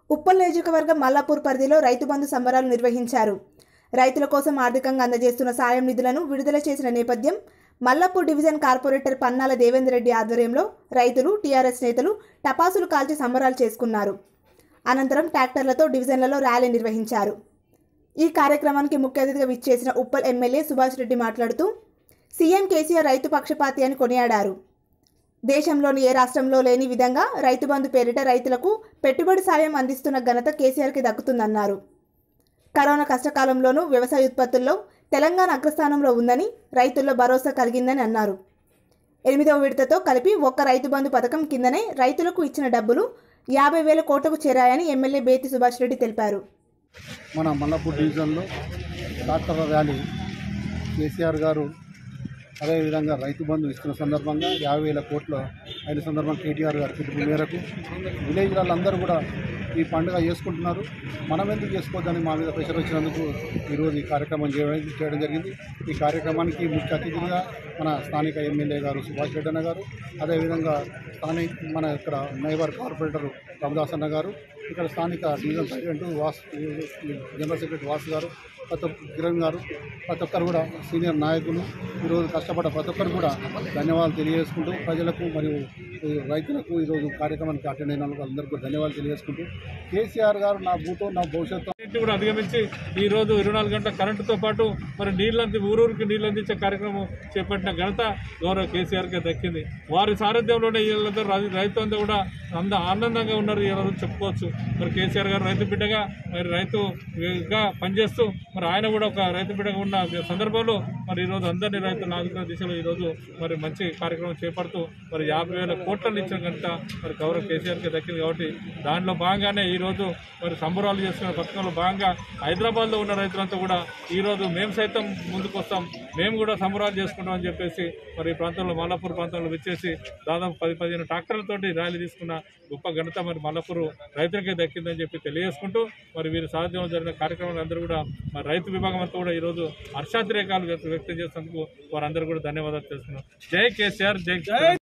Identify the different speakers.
Speaker 1: ఉప్పల్ నియోజకవర్గం మల్లాపూర్ పరిధిలో రైతు బంధు సంబరాలు నిర్వహించారు రైతుల కోసం ఆర్థికంగా అందజేస్తున్న సాయం నిధులను విడుదల చేసిన నేపథ్యం మల్లాపూర్ డివిజన్ కార్పొరేటర్ పన్నాల దేవేందర్ రెడ్డి ఆధ్వర్యంలో రైతులు టీఆర్ఎస్ నేతలు టపాసులు కాల్చి సంబరాలు చేసుకున్నారు అనంతరం ట్రాక్టర్లతో డివిజన్లలో ర్యాలీ నిర్వహించారు ఈ కార్యక్రమానికి ముఖ్య అతిథిగా విచ్చేసిన ఉప్పల్ ఎమ్మెల్యే సుభాష్ రెడ్డి మాట్లాడుతూ సీఎం కేసీఆర్ రైతు పక్షపాతి అని కొనియాడారు దేశంలోని ఏ రాష్ట్రంలో లేని విధంగా రైతు బంధు పేరిట రైతులకు పెట్టుబడి సాయం అందిస్తున్న ఘనత కేసీఆర్కి దక్కుతుందన్నారు కరోనా కష్టకాలంలోనూ వ్యవసాయ ఉత్పత్తుల్లో తెలంగాణ అగ్రస్థానంలో ఉందని రైతుల్లో భరోసా కలిగిందని అన్నారు ఎనిమిదవ విడతతో కలిపి ఒక్క రైతు బంధు పథకం కిందనే రైతులకు ఇచ్చిన డబ్బులు యాభై వేల కోట్లకు చేరాయని ఎమ్మెల్యే బేతి సుభాష్ రెడ్డి తెలిపారు
Speaker 2: మన మల్లపూర్ డివిజన్లో డాక్టర్ ర్యాలీ కేసీఆర్ గారు అదేవిధంగా రైతు బంధు ఇస్తున్న సందర్భంగా యాభై వేల కోట్ల అయిన సందర్భంగా కేటీఆర్ గారి పిలుపు మేరకు విలేజ్ వాళ్ళందరూ కూడా ఈ పండుగ చేసుకుంటున్నారు మనం ఎందుకు చేసుకోవద్దని మా మీద ప్రెషర్ వచ్చినందుకు ఈరోజు ఈ కార్యక్రమం చేయడం చేయడం జరిగింది ఈ కార్యక్రమానికి ముఖ్య అతిథులుగా మన స్థానిక ఎమ్మెల్యే గారు సుభాష్ రెడ్డి అన్న గారు అదేవిధంగా స్థానిక మన ఇక్కడ నైబర్ కార్పొరేటర్ రమదాస్ అన్న గారు ఇక్కడ స్థానిక డివిజన్ ప్రెసిడెంట్ వాస్ జనరల్ సెక్రటరీ వాసు గారు ప్రతి ఒక్క కిరణ్ గారు ప్రతి ఒక్కరు కూడా సీనియర్ నాయకులు ఈరోజు కష్టపడ్డ ప్రతి ఒక్కరు కూడా ధన్యవాదాలు తెలియజేసుకుంటూ ప్రజలకు మరియు ఈ రైతులకు ఈరోజు కార్యక్రమానికి అటెండ్ అయిన వాళ్ళకి అందరికీ కూడా ధన్యవాదాలు తెలియజేసుకుంటూ కేసీఆర్ గారు నా భూతో నా భవిష్యత్తు
Speaker 3: అన్నింటినీ కూడా అధిగమించి ఈ రోజు ఇరవై నాలుగు గంటల కరెంటుతో పాటు మరి నీళ్ళంది ఊరూరికి నీళ్ళు అందించే కార్యక్రమం చేపట్టిన ఘనత గౌరవ కేసీఆర్కి దక్కింది వారి సారథ్యంలోనే వీళ్ళందరూ రై- రైతు అంతా కూడా అంద ఆనందంగా ఉన్నారు ఈ రోజు చెప్పుకోవచ్చు మరి కేసీఆర్ గారు రైతు బిడ్డగా మరి రైతుగా పనిచేస్తూ మరి ఆయన కూడా ఒక రైతు బిడ్డగా ఉన్న సందర్భంలో మరి ఈరోజు అందరినీ రైతులను ఆదుకునే దిశలో ఈరోజు మరి మంచి కార్యక్రమం చేపడుతూ మరి యాభై వేల కోట్లను ఇచ్చిన కనుక మరి గౌరవ కేసీఆర్కి దక్కింది కాబట్టి దానిలో భాగంగానే ఈరోజు మరి సంబరాలు చేస్తున్న పథకంలో భాగంగా హైదరాబాద్లో ఉన్న రైతులంతా కూడా ఈరోజు మేము సైతం ముందుకు వస్తాం మేము కూడా సంబరాలు చేసుకుంటాం అని చెప్పేసి మరి ఈ ప్రాంతంలో మల్లాపూర్ ప్రాంతంలో వచ్చేసి దాదాపు పది పదిహేను ట్రాక్టర్లతోటి ర్యాలీ తీసుకున్న గొప్ప ఘనత మరి మల్లపూర్ రైతులకే దక్కిందని చెప్పి తెలియజేసుకుంటూ మరి వీరి సాధ్యం జరిగిన కార్యక్రమాలు అందరూ కూడా మరి రైతు విభాగం అంతా కూడా ఈరోజు హర్షాతిరేకాలు వ్యక్తం చేసినందుకు వారందరూ కూడా ధన్యవాదాలు తెలుసుకున్నాం జై కేసీఆర్ జై